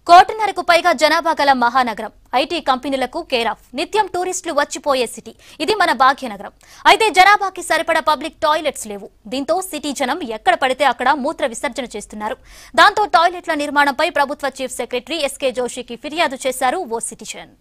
కోటిన్నరకు పైగా జనాభా గల మహానగరం ఐటీ కంపెనీలకు కేర్ ఆఫ్ నిత్యం టూరిస్టులు వచ్చిపోయే సిటీ ఇది మన భాగ్యనగరం అయితే జనాభాకి సరిపడా పబ్లిక్ టాయిలెట్స్ లేవు దీంతో సిటీ జనం ఎక్కడ పడితే అక్కడ మూత్ర విసర్జన చేస్తున్నారు దాంతో టాయిలెట్ల నిర్మాణంపై ప్రభుత్వ చీఫ్ సెక్రటరీ ఎస్కే జోషికి ఫిర్యాదు చేశారు ఓ సిటిజన్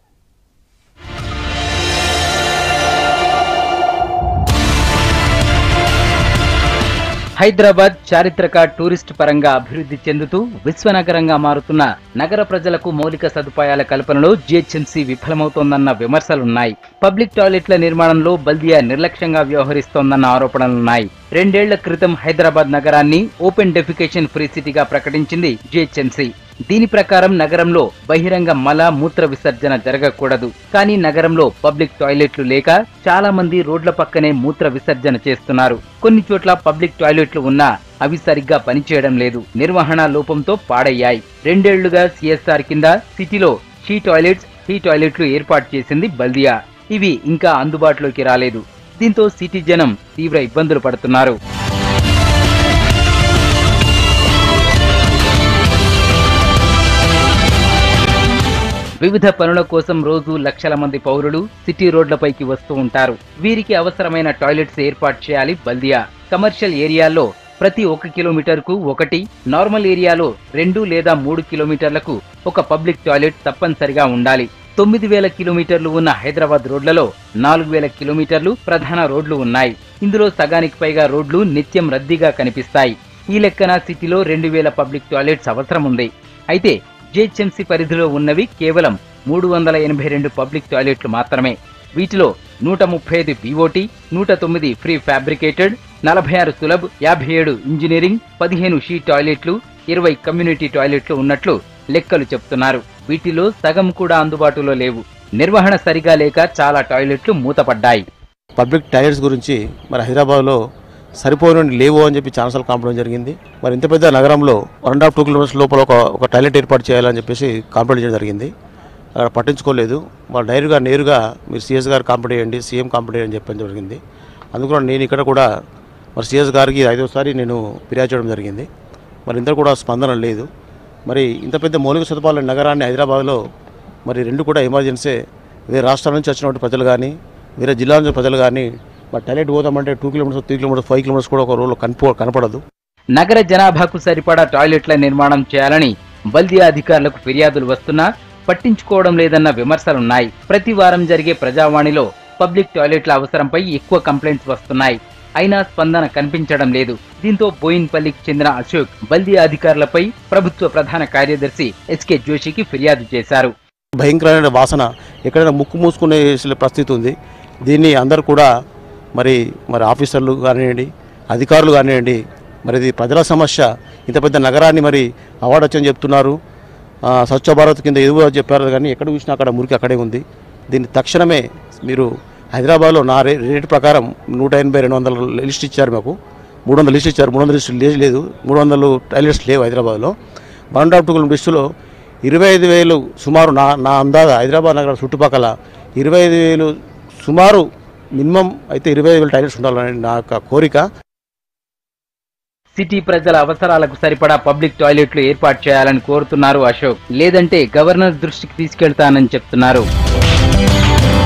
హైదరాబాద్ చారిత్రక టూరిస్ట్ పరంగా అభివృద్ధి చెందుతూ విశ్వనగరంగా మారుతున్న నగర ప్రజలకు మౌలిక సదుపాయాల కల్పనలో జీహెచ్ఎంసీ విఫలమవుతోందన్న విమర్శలున్నాయి పబ్లిక్ టాయిలెట్ల నిర్మాణంలో బల్దియా నిర్లక్ష్యంగా వ్యవహరిస్తోందన్న ఆరోపణలున్నాయి రెండేళ్ల క్రితం హైదరాబాద్ నగరాన్ని ఓపెన్ డెఫికేషన్ ఫ్రీ సిటీగా ప్రకటించింది జీహెచ్ఎంసీ దీని ప్రకారం నగరంలో బహిరంగ మల మూత్ర విసర్జన జరగకూడదు కానీ నగరంలో పబ్లిక్ టాయిలెట్లు లేక చాలా మంది రోడ్ల పక్కనే మూత్ర విసర్జన చేస్తున్నారు కొన్ని చోట్ల పబ్లిక్ టాయిలెట్లు ఉన్నా అవి సరిగ్గా పనిచేయడం లేదు నిర్వహణ లోపంతో పాడయ్యాయి రెండేళ్లుగా సిఎస్ఆర్ కింద సిటీలో షీ టాయిలెట్స్ హీ టాయిలెట్లు ఏర్పాటు చేసింది బల్దియా ఇవి ఇంకా అందుబాటులోకి రాలేదు దీంతో సిటీ జనం తీవ్ర ఇబ్బందులు పడుతున్నారు వివిధ పనుల కోసం రోజు లక్షల మంది పౌరులు సిటీ రోడ్లపైకి వస్తూ ఉంటారు వీరికి అవసరమైన టాయిలెట్స్ ఏర్పాటు చేయాలి బల్దియా కమర్షియల్ ఏరియాల్లో ప్రతి ఒక కిలోమీటర్కు ఒకటి నార్మల్ ఏరియాలో రెండు లేదా మూడు కిలోమీటర్లకు ఒక పబ్లిక్ టాయిలెట్ తప్పనిసరిగా ఉండాలి తొమ్మిది వేల కిలోమీటర్లు ఉన్న హైదరాబాద్ రోడ్లలో నాలుగు వేల కిలోమీటర్లు ప్రధాన రోడ్లు ఉన్నాయి ఇందులో సగానికి పైగా రోడ్లు నిత్యం రద్దీగా కనిపిస్తాయి ఈ లెక్కన సిటీలో రెండు వేల పబ్లిక్ టాయిలెట్స్ అవసరం ఉంది అయితే జిహెచ్ఎంసీ పరిధిలో ఉన్నవి కేవలం మూడు వందల ఎనభై రెండు పబ్లిక్ టాయిలెట్లు మాత్రమే వీటిలో నూట ముప్పై ఐదు బీఓటీ నూట తొమ్మిది ఫ్రీ ఫ్యాబ్రికేటెడ్ నలభై ఆరు సులభ్ యాభై ఏడు ఇంజనీరింగ్ పదిహేను షీ టాయిలెట్లు ఇరవై కమ్యూనిటీ టాయిలెట్లు ఉన్నట్లు లెక్కలు చెప్తున్నారు వీటిలో సగం కూడా అందుబాటులో లేవు నిర్వహణ సరిగా లేక చాలా టాయిలెట్లు మూతపడ్డాయి పబ్లిక్ టాయిలెట్స్ గురించి మరి హైదరాబాద్లో సరిపోయిన లేవు అని చెప్పి చాలాసార్లు కాంప్లైంట్ జరిగింది మరి ఇంత పెద్ద నగరంలో one and half two kilometres లోపల ఒక ఒక టాయిలెట్ ఏర్పాటు చేయాలని చెప్పేసి కాంప్లైంట్ చేయడం జరిగింది అక్కడ పట్టించుకోలేదు వాళ్ళు డైరెక్ట్గా నేరుగా మీరు సీఎస్ గారు కాంప్లైంట్ చేయండి సీఎం కాంప్లైంట్ చేయండి చెప్పడం జరిగింది అందుకని నేను ఇక్కడ కూడా మరి సీఎస్ గారికి ఐదోసారి నేను ఫిర్యాదు చేయడం జరిగింది మరి ఇంత కూడా స్పందన లేదు మరి ఇంత పెద్ద మౌలిక సదుపాయాల నగరాన్ని హైదరాబాద్లో మరి రెండు కూడా ఎమర్జెన్సీ వేరే రాష్ట్రాల నుంచి వచ్చినటువంటి ప్రజలు కానీ వేరే జిల్లాల నుంచి ప్రజలు కానీ మరి టాయిలెట్ పోదామంటే two kilometres three kilometres five kilometres కూడా ఒక రోడ్లో కనిపో కనపడదు నగర జనాభాకు సరిపడా టాయిలెట్ల నిర్మాణం చేయాలని బల్దియా అధికారులకు ఫిర్యాదులు వస్తున్నా పట్టించుకోవడం లేదన్న విమర్శలున్నాయి ప్రతి వారం జరిగే ప్రజావాణిలో పబ్లిక్ టాయిలెట్ల అవసరంపై ఎక్కువ కంప్లైంట్స్ వస్తున్నాయి అయినా స్పందన కనిపించడం లేదు దీంతో బోయిన్పల్లికి చెందిన అశోక్ బల్దియా అధికారులపై ప్రభుత్వ ప్రధాన కార్యదర్శి ఎస్కే జోషికి ఫిర్యాదు చేశారు భయంకరమైన వాసన ఎక్కడైనా ముక్కు మూసుకునే పరిస్థితి ఉంది దీన్ని అందరూ కూడా మరి మరి ఆఫీసర్లు కానివ్వండి అధికారులు కానివ్వండి మరి ఇది ప్రజల సమస్య ఇంత పెద్ద నగరాన్ని మరి అవార్డు వచ్చని చెప్తున్నారు ఆ, స్వచ్ఛ భారత్ కింద ఎదుగు చెప్పారు కానీ ఎక్కడ చూసినా అక్కడ మురికి అక్కడే ఉంది దీన్ని తక్షణమే మీరు హైదరాబాద్లో నా రే రేటు ప్రకారం నూట ఎనభై రెండు వందల లిస్ట్ ఇచ్చారు మాకు మూడు వందల లిస్ట్ ఇచ్చారు మూడు వందల లిస్ట్ లేదు లేదు మూడు వందలు టాయిలెట్స్ లేవు హైదరాబాద్లో వన్ అండ్ హాఫ్ టూ లిస్టులో ఇరవై ఐదు వేలు సుమారు నా నా అందాజ హైదరాబాద్ నగరం చుట్టుపక్కల ఇరవై ఐదు వేలు సుమారు మినిమం అయితే ఇరవై ఐదు వేలు టాయిలెట్స్ ఉండాలని నా యొక్క కోరిక సిటీ ప్రజల అవసరాలకు సరిపడా పబ్లిక్ టాయిలెట్లు ఏర్పాటు చేయాలని కోరుతున్నారు అశోక్ లేదంటే గవర్నర్ దృష్టికి తీసుకెళ్తానని చెప్తున్నారు